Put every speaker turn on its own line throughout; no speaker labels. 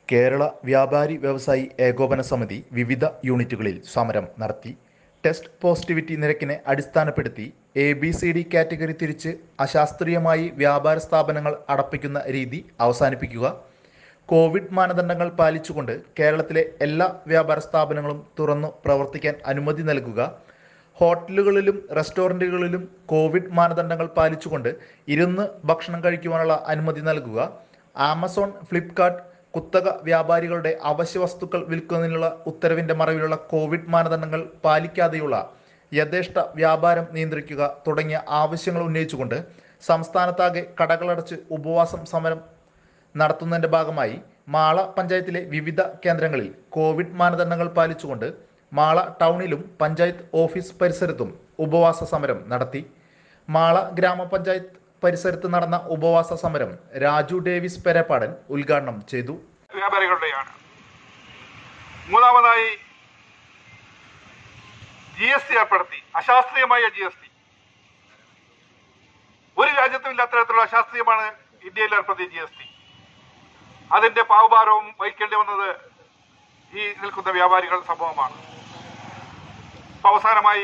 കേരള വ്യാപാരി വ്യവസായി ഏകോപന സമിതി വിവിധ യൂണിറ്റുകളിൽ സമരം നടത്തി ടെസ്റ്റ് പോസിറ്റിവിറ്റി നിരക്കിനെ അടിസ്ഥാനപ്പെടുത്തി A B C D category തിരിച്ച് അശാസ്ത്രീയമായി വ്യാപാര സ്ഥാപനങ്ങൾ അടപ്പിക്കുന്ന രീതി അവസാനിപ്പിക്കുക കോവിഡ് മാനദണ്ഡങ്ങൾ പാലിച്ചുകൊണ്ട് കേരളത്തിലെ എല്ലാ വ്യാപാര സ്ഥാപനങ്ങളും തുറന്നു പ്രവർത്തിക്കാൻ അനുമതി നൽകുക ഹോട്ടലുകളിലും റെസ്റ്റോറൻറ്റുകളിലും കോവിഡ് മാനദണ്ഡങ്ങൾ പാലിച്ചുകൊണ്ട് ഇരുന്ന് ഭക്ഷണം കഴിക്കുവാനുള്ള അനുമതി നൽകുക ആമസോൺ ഫ്ലിപ്കാർട്ട് കുത്തക വ്യാപാരികളുടെ അവശ്യ വസ്തുക്കൾ വിൽക്കുന്നതിനുള്ള ഉത്തരവിന്റെ മറവിലുള്ള കോവിഡ് മാനദണ്ഡങ്ങൾ പാലിക്കാതെയുള്ള യഥേഷ്ട വ്യാപാരം നിയന്ത്രിക്കുക തുടങ്ങിയ ആവശ്യങ്ങൾ ഉന്നയിച്ചുകൊണ്ട് സംസ്ഥാനത്താകെ കടകളടച്ച് ഉപവാസം സമരം നടത്തുന്നതിന്റെ ഭാഗമായി മാള പഞ്ചായത്തിലെ വിവിധ കേന്ദ്രങ്ങളിൽ കോവിഡ് മാനദണ്ഡങ്ങൾ പാലിച്ചുകൊണ്ട് മാള ടൗണിലും പഞ്ചായത്ത് ഓഫീസ് പരിസരത്തും ഉപവാസ സമരം നടത്തി മാള ഗ്രാമപഞ്ചായത്ത് പരിസരത്ത് നടന്ന ഉപവാസ സമരം രാജു ഡേവിസ് പെരപ്പാടൻ ഉദ്ഘാടനം ചെയ്തു
വ്യാപാരികളുടെയാണ് മൂന്നാമതായി ജി എസ് ടി ഏർപ്പെടുത്തി അശാസ്ത്രീയമായ ജി എസ് ടി ഒരു രാജ്യത്തും ഇല്ലാത്ത തരത്തിലുള്ള അശാസ്ത്രീയമാണ് ഇന്ത്യയിൽ ഏർപ്പെടുത്തിയ ജി എസ് ടി അതിന്റെ പാവഭാരവും വഹിക്കേണ്ടി വന്നത് ഈ നിൽക്കുന്ന വ്യാപാരികൾ സംഭവമാണ് ഇപ്പൊ അവസാനമായി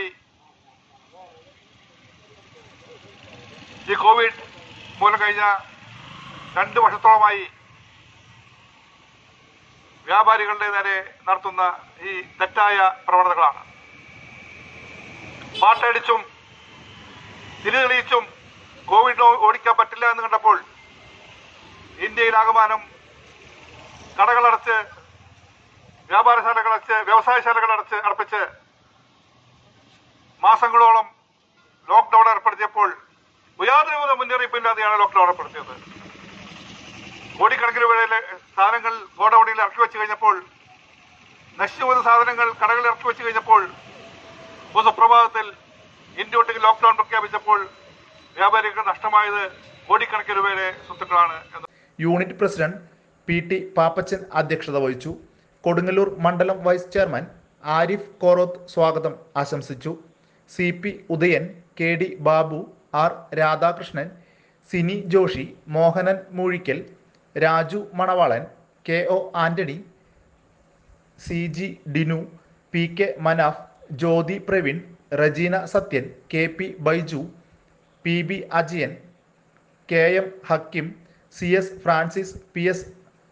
ഈ കോവിഡ് മൂലം കഴിഞ്ഞ രണ്ട് വർഷത്തോളമായി വ്യാപാരികളുടെ നേരെ നടത്തുന്ന ഈ തെറ്റായ പ്രവണതകളാണ് പാട്ടടിച്ചും തിരി തെളിയിച്ചും കോവിഡ് ഓടിക്കാൻ പറ്റില്ല എന്ന് കണ്ടപ്പോൾ ഇന്ത്യയിലാകമാനം കടകളടച്ച് വ്യാപാരശാലകളടച്ച് വ്യവസായശാലകളടച്ച് അടപ്പിച്ച് മാസങ്ങളോളം ലോക്ക്ഡൌൺ ഏർപ്പെടുത്തിയപ്പോൾ യാതൊരുവിധ മുന്നറിയിപ്പില്ലാതെയാണ് ലോക്ക്ഡൌൺ ഏർപ്പെടുത്തിയത് കോടിക്കണക്കിന് രൂപയിലെ സാധനങ്ങൾ ഗോഡൌണിൽ ഇറക്കി വെച്ച് കഴിഞ്ഞപ്പോൾ നശിച്ചു പോകുന്ന സാധനങ്ങൾ കടകളിൽ ഇറക്കി വെച്ച് കഴിഞ്ഞപ്പോൾ ഒരു സുപ്രഭാതത്തിൽ ഇന്ത്യ ഒട്ടുക്ക് ലോക്ക്ഡൌൺ പ്രഖ്യാപിച്ചപ്പോൾ വ്യാപാരികൾക്ക് നഷ്ടമായത് കോടിക്കണക്കിന് രൂപയുടെ സ്വത്തുക്കളാണ് എന്ന്
unit president P T Pappachan അധ്യക്ഷത വഹിച്ചു കൊടുങ്ങല്ലൂർ മണ്ഡലം വൈസ് ചെയർമാൻ ആരിഫ് കോറോത്ത് സ്വാഗതം ആശംസിച്ചു C P Udayan K D Babu R Radhakrishnan Sini Joshy Mohanan Moozhikkal Raju Manavalan K O Antony C G Dinu P K Manaf Jyothi Praveen Regina Sathyan K P Baiju P B Ajayan K M Hakkim C S Francis P S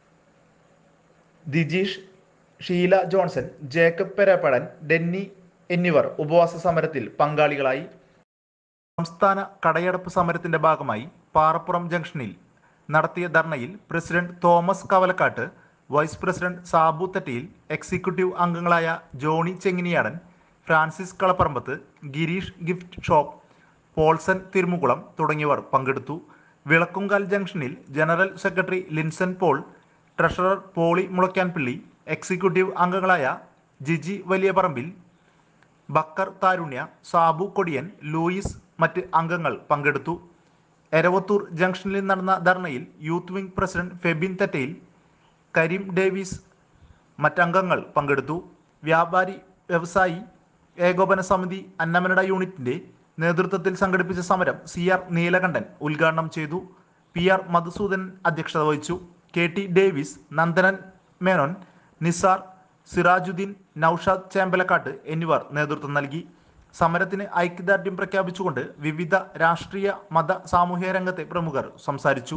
Dijeesh Sheela Johnson Jacob Perappadan Denny എന്നിവർ ഉപവാസ സമരത്തിൽ പങ്കാളികളായി സംസ്ഥാന കടയടപ്പ് സമരത്തിന്റെ ഭാഗമായി പാറപ്പുറം ജംഗ്ഷനിൽ നടത്തിയ ധർണയിൽ president Thomas Kavalakkattu vice president Sabu Thattiyil executive അംഗങ്ങളായ Johnny Chenginiyadan Francis Kalaparambath Gireesh gift shop Paulson Thirumukulam തുടങ്ങിയവർ പങ്കെടുത്തു വിളക്കുങ്കാൽ ജംഗ്ഷനിൽ general secretary Linson Paul treasurer Poly Mulaykkanpilly executive അംഗങ്ങളായ ജിജി വലിയപറമ്പിൽ ബക്കർ താരുണ്യ സാബു കൊടിയൻ ലൂയിസ് മറ്റ് അംഗങ്ങൾ പങ്കെടുത്തു എരവത്തൂർ ജംഗ്ഷനിൽ നടന്ന ധർണയിൽ youth wing president Febin Thettayil Kareem Davis മറ്റംഗങ്ങൾ പങ്കെടുത്തു വ്യാപാരി വ്യവസായി ഏകോപന സമിതി അന്നമനട യൂണിറ്റിന്റെ നേതൃത്വത്തിൽ സംഘടിപ്പിച്ച സമരം സി ആർ നീലകണ്ഠൻ ഉദ്ഘാടനം ചെയ്തു പി ആർ മധുസൂദനൻ അധ്യക്ഷത വഹിച്ചു K T Davis Nandanan Menon Nisar Sirajuddin Noushad Chembalakkat എന്നിവർ നേതൃത്വം നൽകി സമരത്തിന് ഐക്യദാർഢ്യം പ്രഖ്യാപിച്ചുകൊണ്ട് വിവിധ രാഷ്ട്രീയ മത സാമൂഹ്യ രംഗത്തെ പ്രമുഖർ സംസാരിച്ചു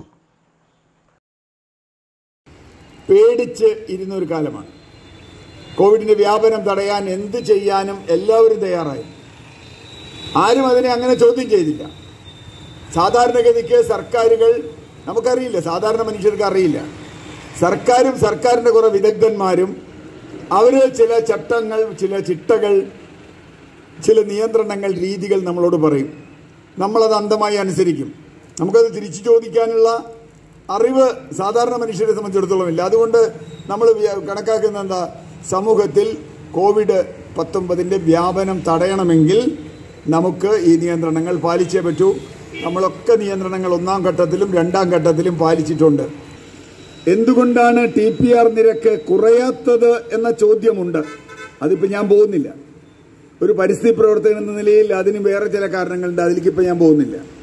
പേടിച്ച് ഇരുന്ന ഒരു കാലമാണ് കോവിഡിന്റെ വ്യാപനം തടയാൻ എന്ത് ചെയ്യാനും എല്ലാവരും തയ്യാറായി ആരും അതിനെ അങ്ങനെ ചോദ്യം ചെയ്തില്ല സാധാരണഗതിക്ക് സർക്കാരുകൾ നമുക്കറിയില്ല സാധാരണ മനുഷ്യർക്ക് അറിയില്ല സർക്കാരും സർക്കാരിന്റെ കുറെ വിദഗ്ധന്മാരും അവര് ചില ചട്ടങ്ങൾ ചില ചിട്ടകൾ ചില നിയന്ത്രണങ്ങൾ രീതികൾ നമ്മളോട് പറയും നമ്മളത് അന്ധമായി അനുസരിക്കും നമുക്കത് തിരിച്ചു ചോദിക്കാനുള്ള അറിവ് സാധാരണ മനുഷ്യരെ സംബന്ധിച്ചിടത്തോളം ഇല്ല അതുകൊണ്ട് നമ്മൾ വ്യ- കണക്കാക്കുന്ന എന്താ സമൂഹത്തിൽ കോവിഡ് പത്തൊമ്പതിൻ്റെ വ്യാപനം തടയണമെങ്കിൽ നമുക്ക് ഈ നിയന്ത്രണങ്ങൾ പാലിച്ചേ പറ്റൂ നമ്മളൊക്കെ നിയന്ത്രണങ്ങൾ ഒന്നാം ഘട്ടത്തിലും രണ്ടാം ഘട്ടത്തിലും പാലിച്ചിട്ടുണ്ട് എന്തുകൊണ്ടാണ് ടി പി ആർ നിരക്ക് കുറയാത്തത് എന്ന ചോദ്യമുണ്ട് അതിപ്പോൾ ഞാൻ പോകുന്നില്ല ഒരു പരിസ്ഥിതി പ്രവർത്തകൻ എന്ന നിലയിൽ അതിന് വേറെ ചില കാരണങ്ങളുണ്ട് അതിലേക്ക് ഇപ്പം ഞാൻ പോകുന്നില്ല